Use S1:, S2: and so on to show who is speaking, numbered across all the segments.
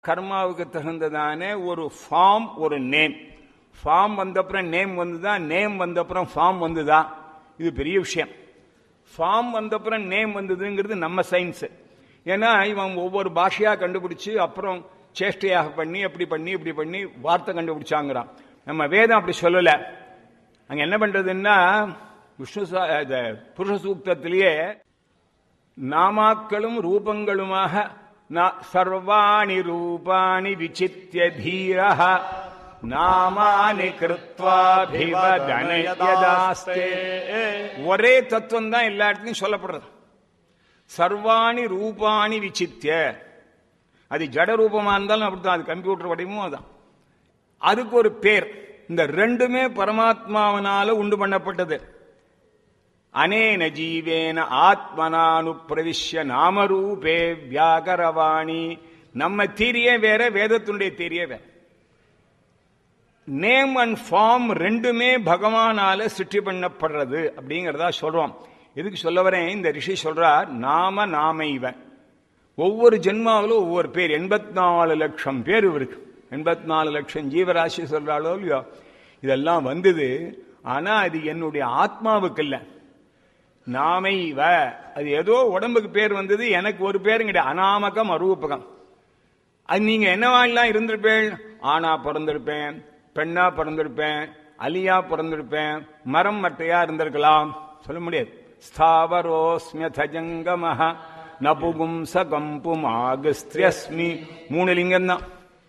S1: கர்மாவுக்கு தகுந்ததான ஒரு ஃபார்ம் ஒரு நேம் ஃபார்ம் வந்தப்புறம் நேம் வந்துதா நேம் வந்தப்புறம் ஃபார்ம் வந்துதா இது பெரிய விஷயம் ஃபார்ம் வந்தப்புறம் நேம் வந்ததுங்கிறது நம்ம சயின்ஸ் ஏன்னா இவன் ஒவ்வொரு பாஷையா கண்டுபிடிச்சு அப்புறம் சேஷ்டையாக பண்ணி அப்படி பண்ணி இப்படி பண்ணி வார்த்தை கண்டுபிடிச்சாங்கிறான் நம்ம வேதம் அப்படி சொல்லல அங்க என்ன பண்றதுன்னா விஷ்ணு சா- இந்த புருஷ சூக்தத்திலேயே நாமாக்களும் ரூபங்களுமாக ந- சர்வாணி ரூபாணி விசித்திய தீரஹ நாமானி கிருத்வாபிவதனயதாஸ்தே ஒரே தத்துவம் தான் எல்லா இடத்துலையும் சொல்லப்படுறது சர்வாணி ரூபாணி விசித்திய அது ஜட ரூபமா இருந்தாலும் அப்படித்தான் அது கம்ப்யூட்டர் வடிவமும் அதான் அதுக்கு ஒரு பேர் இந்த ரெண்டுமே பரமாத்மாவனால உண்டு பண்ணப்பட்டது அனேன ஜீவேன ஆத்மனானு பிரவிஷ்ய நாமரூபே வியாகரவாணி நம்ம தீரியே வேற வேதத்தினுடைய தீரியே வேற நேம் அண்ட் ஃபார்ம் ரெண்டுமே பகவானால சிருஷ்டி பண்ணப்படுறது அப்படிங்கறதா சொல்றோம் எதுக்கு சொல்ல வரேன் இந்த ரிஷி சொல்றார் நாம நாம இவன் ஒவ்வொரு ஜென்மாவிலும் ஒவ்வொரு பேர் எண்பத்தி நாலு லட்சம் பேர் இவருக்கு எண்பத்தி நாலு லட்சம் ஜீவராசி சொல்றாளோ இல்லையோ இதெல்லாம் வந்தது ஆனா அது என்னுடைய ஆத்மாவுக்கு இல்லை நாமை இவ அது ஏதோ உடம்புக்கு பேர் வந்தது எனக்கு ஒரு பேரும் கிடையாது அனாமகம் அரூபகம் அது நீங்க என்னவாலாம் இருந்திருப்பேன் ஆணா பிறந்திருப்பேன் பெண்ணா பிறந்திருப்பேன் அலியா பிறந்திருப்பேன் மரம் மட்டையா இருந்திருக்கலாம் சொல்ல முடியாது ஸ்தாவரோஸ்மியதஜங்கமஹ நபுகும் சகம்பும் ஆகஸ்திரியஸ்மி மூணு லிங்கம் தான்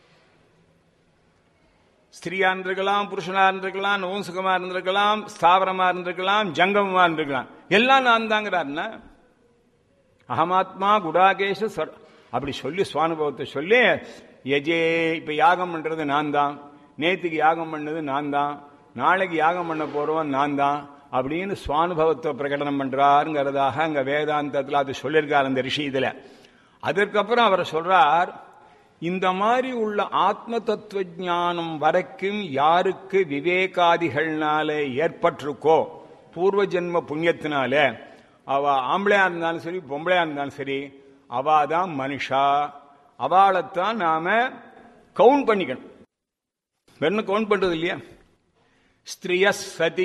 S1: ஸ்திரியா இருந்திருக்கலாம் புருஷனா இருந்திருக்கலாம் நோசுகமா இருந்திருக்கலாம் ஸ்தாவரமா இருந்திருக்கலாம் ஜங்கமமா இருந்திருக்கலாம் எல்லாம் நான் தாங்கிறாருன்னா அகமாத்மா குடாகேஷ சர் அப்படி சொல்லி சுவானுபவத்தை சொல்லி எஜே இப்ப யாகம் பண்றது நான் தான் நேத்துக்கு யாகம் பண்ணது நான் தான் நாளைக்கு யாகம் பண்ண போறவன் நான் தான் அப்படின்னு சுவானுபவத்தை பிரகடனம் பண்றாருங்கிறதாக அங்க வேதாந்தத்துல அது சொல்லியிருக்கார் அந்த ரிஷி இதுல அதற்கப்புறம் அவர் சொல்றார் இந்த மாதிரி உள்ள ஆத்ம தத்துவ ஞானம் வரைக்கும் யாருக்கு விவேகாதிகள்னால ஏற்பட்டிருக்கோ பூர்வ ஜென்ம புண்ணியத்தினால அவ ஆம்பளையா இருந்தாலும் சரி பொம்பளையா இருந்தாலும் சரி அவ தான் மனுஷா அவளைத்தான் நாம கவுண்ட் பண்ணிக்கணும் வெறும் கவுண்ட் பண்றது இல்லையா ஸ்திரிய சதி